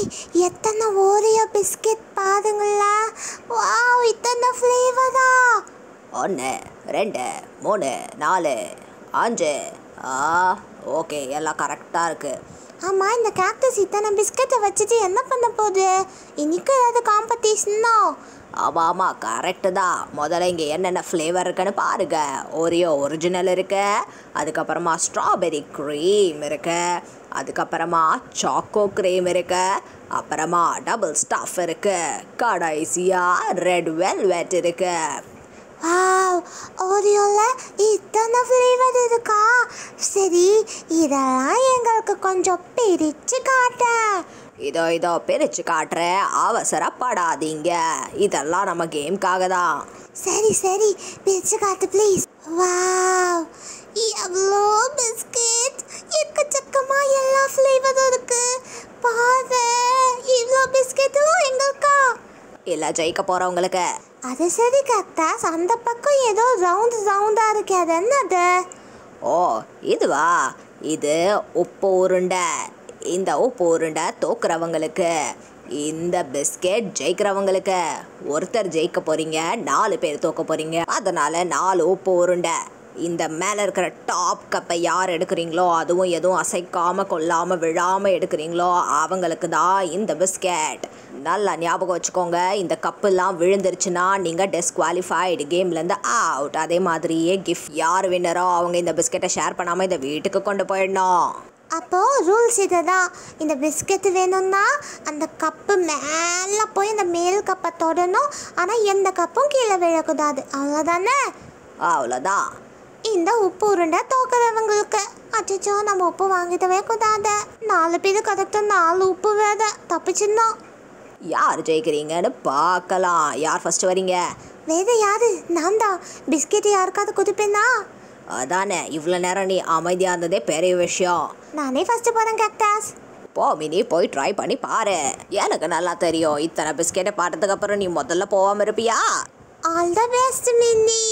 எத்தனை Oreo biscuit பாருங்களா wow இத்தனை ஃப்ளேவரா ஒன்று ரெண்டு மூணு நாலு அஞ்சு ஆ ஓகே எல்லாம் கரெக்டாக இருக்குது ஆமா இந்த கேக்டஸ் இத்தனை பிஸ்கெட்டை வச்சுட்டு என்ன பண்ண போகுது இன்னைக்கு ஏதாவது காம்படிஷனோ ஆமாம் ஆமாம் கரெக்டு தான் முதல்ல இங்கே என்னென்ன ஃப்ளேவர் இருக்குன்னு பாருங்க ஓரியோ ஒரிஜினல் இருக்கு அதுக்கப்புறமா ஸ்ட்ராபெரி க்ரீம் இருக்கு அதுக்கப்புறமா சாக்கோ க்ரீம் இருக்கு அப்புறமா டபுள் ஸ்டஃப் இருக்கு கடைசியாக ரெட் வெல்வெட் இருக்கு வாவ் ஓரியோவில் இத்தனை ஃப்ளேவர் இருக்கா சரி இதெல்லாம் எங்களுக்கு கொஞ்சம் பிரித்து காட்டேன் இதோ இதோ பிரித்து காட்டுறேன் அவசரப்படாதீங்க இதெல்லாம் நம்ம கேம்காக தான் சரி சரி பிரித்து காட்டு ப்ளீஸ் வாவ் எவ்வளோ பிஸ்கெட் எக்கச்சக்கமா எல்லா ஃப்ளேவரும் இருக்கு பாரு இவ்வளோ பிஸ்கெட்டும் எங்களுக்கா இல்லை ஜெயிக்க போகிறவங்களுக்கு அது சரி கத்தாஸ் அந்த பக்கம் ஏதோ ரவுண்ட் ரவுண்டா இருக்கு அது என்னது ஓ இதுவா இது உப்பு உருண்டை இந்த உப்பு உருண்டை தோக்குறவங்களுக்கு இந்த பிஸ்கெட் ஜெயிக்கிறவங்களுக்கு ஒருத்தர் ஜெயிக்க போறீங்க நாலு பேர் தோக்க போறீங்க அதனால நாலு உப்பு உருண்டை இந்த மேலே இருக்கிற டாப் கப்பை யார் எடுக்கிறீங்களோ அதுவும் எதுவும் அசைக்காம கொல்லாம விழாம எடுக்கிறீங்களோ அவங்களுக்கு தான் இந்த பிஸ்கெட் நல்லா ஞாபகம் வச்சுக்கோங்க இந்த கப்புலாம் விழுந்துருச்சுன்னா நீங்கள் டிஸ்குவாலிஃபைடு கேம்லேருந்து அவுட் அதே மாதிரியே கிஃப்ட் யார் வின்னரோ அவங்க இந்த பிஸ்கெட்டை ஷேர் பண்ணாமல் இந்த வீட்டுக்கு கொண்டு போயிடணும் அப்போ ரூல்ஸ் இதுதான் இந்த பிஸ்கெட் வேணும்னா அந்த கப்பு மேலே போய் இந்த மேல் கப்பை தொடணும் ஆனால் எந்த கப்பும் கீழே விழக்கூடாது அவ்வளோதானே அவ்வளோதான் இந்த உப்பு உருண்டை தோக்குறவங்களுக்கு அச்சோ நம்ம உப்பு வாங்கிட்டவே கூடாது நாலு பேர் கரெக்டாக நாலு உப்பு வேற தப்பிச்சிருந்தோம் யார் ஜெயிக்கிறீங்கன்னு பார்க்கலாம் யார் ஃபர்ஸ்ட் வரீங்க வேற யாரு நான் தான் பிஸ்கெட் யாருக்காவது கொடுப்பேனா அதானே இவ்வளோ நேரம் நீ அமைதியாக இருந்ததே பெரிய விஷயம் நானே ஃபர்ஸ்ட் போகிறேன் கேக்டாஸ் போ மினி போய் ட்ரை பண்ணி பாரு எனக்கு நல்லா தெரியும் இத்தனை பிஸ்கெட்டை பார்த்ததுக்கு அப்புறம் நீ முதல்ல போகாம இருப்பியா ஆல் த பெஸ்ட் மின்னி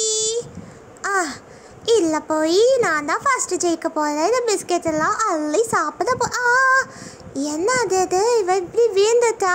ஆ இல்லை போய் நான் தான் ஃபஸ்ட்டு ஜெயிக்க போகிறேன் இந்த பிஸ்கெட் எல்லாம் அள்ளி சாப்பிட போ ஆ என்ன அது அது இவ இப்படி வீழ்ந்துட்டா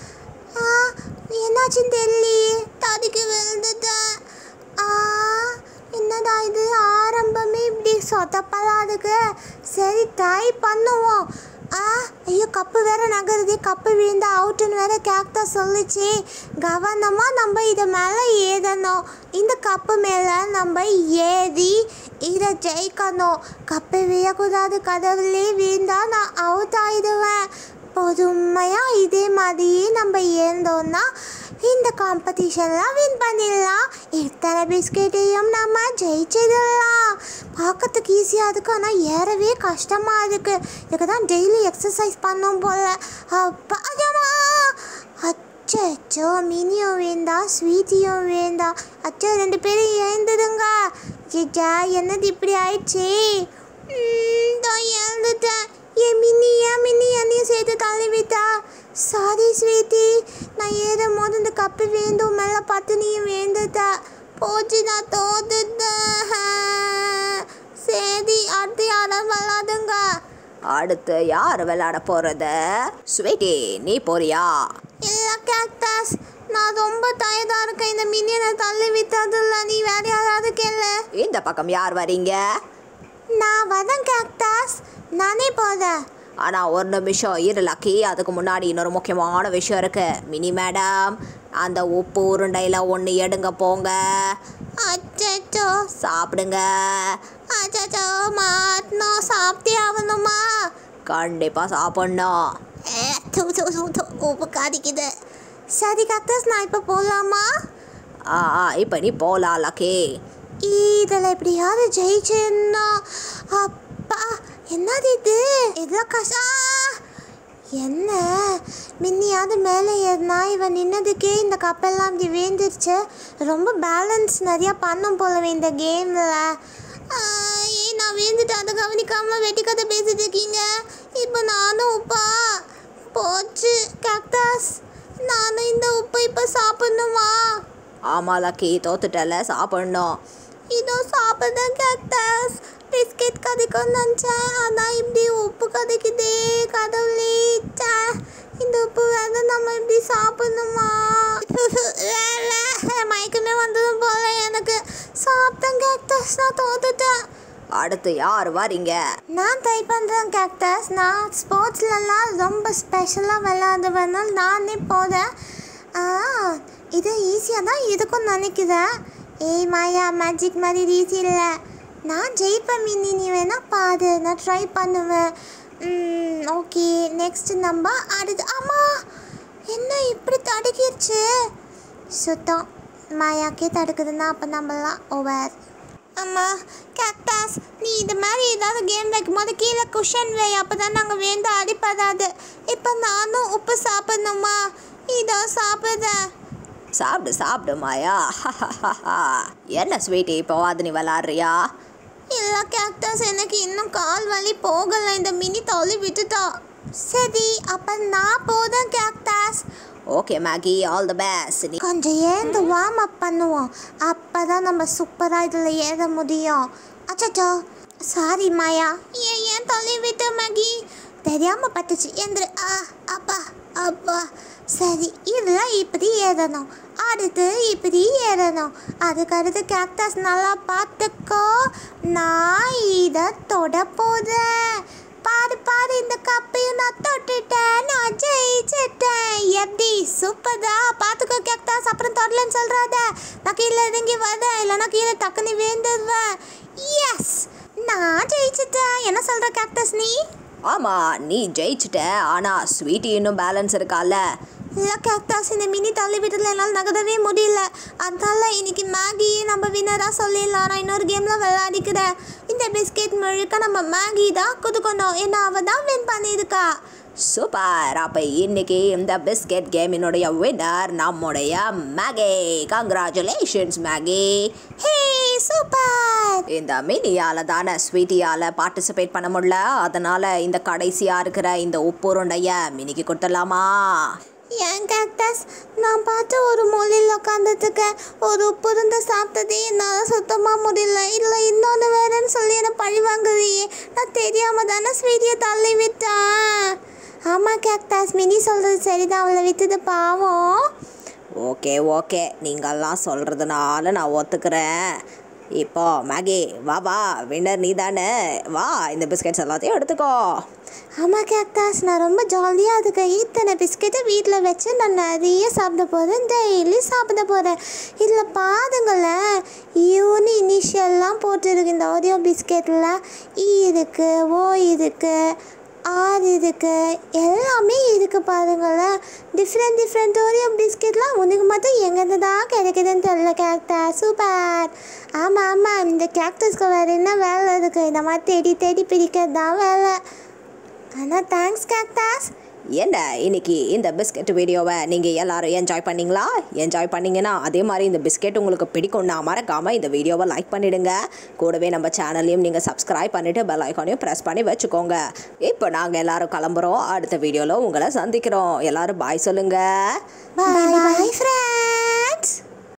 ஆ என்னாச்சுன்னு தெரியலையே தடிக்கு விழுந்துட்டேன் ஆ என்னடா இது ஆரம்பமே இப்படி சொதப்பலாம் இருக்கு சரி ட்ரை பண்ணுவோம் ஆ ஐயோ கப்பு வேற நகருது கப்பு விழுந்தா அவுட்டுன்னு வேற கேக்டா சொல்லுச்சு கவனமாக நம்ம இதை மேலே ஏறணும் இந்த கப்பு மேலே நம்ம ஏறி இதை ஜெயிக்கணும் கப்பு விழக்கூடாது கடவுளே விழுந்தா நான் அவுட் ஆயிடுவேன் பொறுமையாக இதே மாதிரியே நம்ம ஏந்தோம்னா இந்த காம்படிஷன்லாம் வின் பண்ணிடலாம் இத்தனை பிஸ்கெட்டையும் நம்ம ஜெயிச்சிடலாம் பார்க்கறதுக்கு ஈஸியாக இருக்கு ஆனால் ஏறவே கஷ்டமாக இருக்கு இதுக்கு தான் டெய்லி எக்ஸசைஸ் பண்ணும் போல அப்பா அம்மா! அச்சோ மினியும் வேண்டா ஸ்வீட்டியும் வேண்டா அச்சோ ரெண்டு பேரும் எழுந்துடுங்க ஜிஜா என்னது இப்படி ஆயிடுச்சு ம், இதோ எழுந்துட்டேன் ஏன் மின்னி ஏன் மின்னி என்னையும் சேர்த்து தள்ளி விட்டா சாரி ஸ்வீட்டி நான் ஏறும் போது இந்த கப்பு வேண்டும் மேலே பார்த்து நீயும் வேண்டுட்டா போச்சு நான் தோத்துட்டேன் சரி அடுத்து யாரும் விளாடுங்க அடுத்து யார் விளையாட போறது ஸ்வீட்டி நீ போறியா இல்லை கேக்டாஸ் நான் ரொம்ப டயர்டாக இருக்கேன் இந்த மினியனை தள்ளி விட்டதில்ல நீ வேற யாராவது கேளு இந்த பக்கம் யார் வரீங்க நான் வரேன் கேக்டாஸ் நானே போகிறேன் ஆனால் ஒரு நிமிஷம் இரு லக்கி அதுக்கு முன்னாடி இன்னொரு முக்கியமான விஷயம் இருக்கு மினி மேடம் அந்த உப்பு உருண்டையில் ஒன்று எடுங்க போங்க அச்சோ சாப்பிடுங்க அச்சோ மாட்டணும் சாப்பிட்டே ஆகணுமா கண்டிப்பாக சாப்பிட்ணும் ஏ, தூ, தூ, தூ, தூ, உப்பு காதிக்குது சரி கக்டஸ் நான் இப்போ போகலாமா ஆ ஆ இப்போ நீ போகலாம் லக்கி இதில் எப்படியாவது ஜெயிச்சிருந்தோம் அப்பா என்னது இது இவ்வளோ கஷ்டம் ஆ! என்ன மின்னியாவது மேலே ஏறினா இவன் நின்னதுக்கே இந்த கப்பெல்லாம் இப்படி வேந்துருச்சு ரொம்ப பேலன்ஸ் நிறையா பண்ணும் போலவே இந்த கேமில் ஏன் நான் வேந்துட்டு அதை கவனிக்காமல் வெட்டி கதை பேசிட்டு இருக்கீங்க இப்போ நானும் உப்பா போச்சு கேக்டாஸ் நானும் இந்த உப்பை இப்போ சாப்பிடணுமா ஆமாம் லக்கி தோத்துட்டல சாப்பிட்ணும் இதோ சாப்பிட கேக்டஸ் பிஸ்கெட் கதைக்கும் நினச்சேன் ஆனால் இப்படி உப்பு கதைக்குதே கடவுளே ச்சே. இந்த சாப்பிடணுமா மயக்கமே வந்ததும் போல எனக்கு சாப்பிட்டேன் கேக்டஸ் நான் தோத்துட்டேன் அடுத்து யார் வரீங்க நான் ட்ரை பண்ணுறேன் கேக்டஸ் நான் ஸ்போர்ட்ஸ்லலாம் ரொம்ப ஸ்பெஷலாக விளையாடுவேனால் நானே போகிறேன் ஆ இது ஈஸியாக தான் இருக்கும்னு நினைக்கிறேன் ஏய் மாயா மேஜிக் மாதிரி ஈஸி இல்லை நான் ஜெயிப்பேன் மின்னி நீ வேணா பாரு நான் ட்ரை பண்ணுவேன் ஓகே நெக்ஸ்ட் நம்ம அடுத்து ஆமா என்ன இப்படி தடுக்கிருச்சு சுத்தம் மாயாக்கே தடுக்குதுன்னா அப்போ நம்மலாம் ஓவர் அம்மா கேக்டாஸ் நீ இது மாதிரி ஏதாவது கேம் வைக்கும் போது கீழே குஷன் வை அப்போ தான் நாங்கள் வேந்து அடிப்படாது இப்போ நானும் உப்பு சாப்பிடணுமா இதோ சாப்பிட்றேன் சாப்பிடு சாப்பிடு மாயா என்ன ஸ்வீட்டி இப்போ அது நீ விளாட்றியா இல்லை கேக்டஸ் எனக்கு இன்னும் கால் வலி போகலை இந்த மினி தள்ளி விட்டுட்டா சரி அப்போ நான் போதும் cactus okay Maggie all the best நீ கொஞ்சம் ஏந்து வார்ம் அப் பண்ணுவோம் அப்போ தான் நம்ம சூப்பராக இதில் ஏற முடியும் அச்சச்சோ சாரி மாயா ஏன் ஏன் தள்ளி விட்ட மகி தெரியாமல் பட்டுச்சு எந்திரு ஆ அப்பா அப்பா சரி இதில் இப்படி ஏறணும் அடுத்து இப்படி ஏறணும் அதுக்கடுத்து கேக்டஸ் நல்லா பார்த்துக்கோ நான் இதை தொட போகிறேன் பாரு பாரு இந்த கப்பையும் நான் தொட்டுட்டேன் நான் ஜெயிச்சிட்டேன் எப்படி சூப்பர்தா பார்த்துக்கோ கேக்டாஸ் அப்புறம் தொடலன்னு சொல்கிறாத நான் கீழே இறங்கி வரேன் இல்லைனா கீழே டக்குன்னு வேந்துடுவேன் எஸ் நான் ஜெயிச்சிட்டேன் என்ன சொல்கிற கேக்டஸ் நீ ஆமாம் நீ ஜெயிச்சிட்ட ஆனால் ஸ்வீட்டி இன்னும் பேலன்ஸ் இருக்கால இல்லை கேக்டாஸ் இந்த மினி தள்ளி விட்டதில் என்னால் நகரவே முடியல அதனால இன்னைக்கு மேகியே நம்ம வினராக சொல்லிடலாம் நான் இன்னொரு கேமில் விளையாடிக்கிறேன் இந்த பிஸ்கெட் முழுக்க நம்ம மேகி தான் குதுக்கணும் ஏன்னா அவள் தான் வின் பண்ணியிருக்கா சூப்பர் அப்போ இன்னைக்கு இந்த பிஸ்கெட் கேமினுடைய வின்னர் நம்முடைய Maggie congratulations Maggie hey super இந்த மினியால் தானே ஸ்வீட்டியால் பார்ட்டிசிபேட் பண்ண முடியல அதனால் இந்த கடைசியாக இருக்கிற இந்த உப்புருண்டைய மினிக்கு கொடுத்துடலாமா ஏன் கேக்டஸ் நான் பார்த்து ஒரு மூலையில் உட்காந்துட்டுருக்கேன் ஒரு உப்பு இருந்து சாப்பிட்டதே என்னால் சுத்தமாக முடியல இல்லை இன்னொன்று வேறேன்னு சொல்லி என்னை பழி வாங்குறியே நான் தெரியாமல் தானே ஸ்வீட்டியை தள்ளி விட்டேன் ஆமாம் கேக்டாஸ் மினி சொல்கிறது சரிதான் அவளை விட்டுது பாவம் ஓகே ஓகே நீங்கள்லாம் சொல்கிறதுனால நான் ஒத்துக்கிறேன் இப்போ மேகி வா வா வின்னர் நீ தானே வா இந்த பிஸ்கெட்ஸ் எல்லாத்தையும் எடுத்துக்கோ ஆமாம் கேக்டாஸ் நான் ரொம்ப ஜாலியாக இருக்கேன் இத்தனை பிஸ்கெட்டை வீட்டில் வச்சு நான் நிறைய சாப்பிட போகிறேன் டெய்லி சாப்பிட போகிறேன் இதில் பாருங்களேன் யூனி இனிஷியல்லாம் போட்டுருக்கு இந்த ஓரியோ பிஸ்கெட்டில் இ இருக்கு ஓ இருக்கு ஆர் இருக்கு எல்லாமே இருக்கு பாருங்களேன் டிஃப்ரெண்ட் டிஃப்ரெண்ட் ஓரியோ பிஸ்கெட்லாம் உனக்கு மட்டும் எங்கேருந்து தான் கிடைக்குதுன்னு தெரியல கேக்டஸ் சூப்பர் ஆமாம் ஆமாம் இந்த கேக்டஸ்க்கு வேறு என்ன வேலை இருக்குது இந்த மாதிரி தேடி தேடி பிடிக்கிறது தான் வேலை ஆனால் தேங்க்ஸ் கேக்டாஸ் என்ன இன்னைக்கு இந்த பிஸ்கெட் வீடியோவை நீங்கள் எல்லாரும் என்ஜாய் பண்ணீங்களா என்ஜாய் பண்ணீங்கன்னா அதே மாதிரி இந்த பிஸ்கெட் உங்களுக்கு பிடிக்கும்னா மறக்காமல் இந்த வீடியோவை லைக் பண்ணிடுங்க கூடவே நம்ம சேனலையும் நீங்கள் சப்ஸ்கிரைப் பண்ணிவிட்டு பெல் ஐக்கானையும் ப்ரெஸ் பண்ணி வச்சுக்கோங்க இப்போ நாங்கள் எல்லாரும் கிளம்புறோம் அடுத்த வீடியோவில் உங்களை சந்திக்கிறோம் எல்லாரும் பாய் சொல்லுங்கள் பாய் பாய் ஃப்ரெண்ட்